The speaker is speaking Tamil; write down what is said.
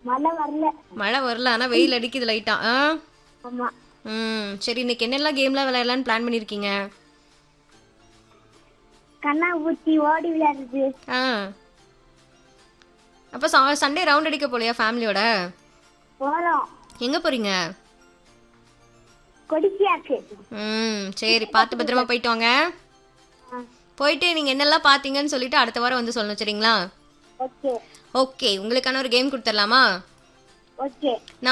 மழை வரல மழை வரல ஆனா வெயில் அடிக்குது லைட்டா ஆ ஆமா ம் சரி இன்னைக்கு என்னெல்லாம் கேம்லாம் விளையாடலாம்னு பிளான் பண்ணிருக்கீங்க கண்ணாமூச்சி ஓடி விளையாடுறது ஆ அப்போ சண்டே ரவுண்ட் அடிக்க போலையா ஃபேமிலியோட போறோம் எங்க போறீங்க கொடிச்சியாக்கு ம் சரி பார்த்து பத்திரமா போயிட்டு வாங்க ஆ, போயிட்டு நீங்க என்னெல்லாம் பாத்தீங்கன்னு சொல்லிட்டு அடுத்த வாரம் வந்து சொல்லணும் சரிங்களா ஓகே ஓகே உங்களுக்கான ஒரு கேம் கொடுத்துடலாமா ஓகே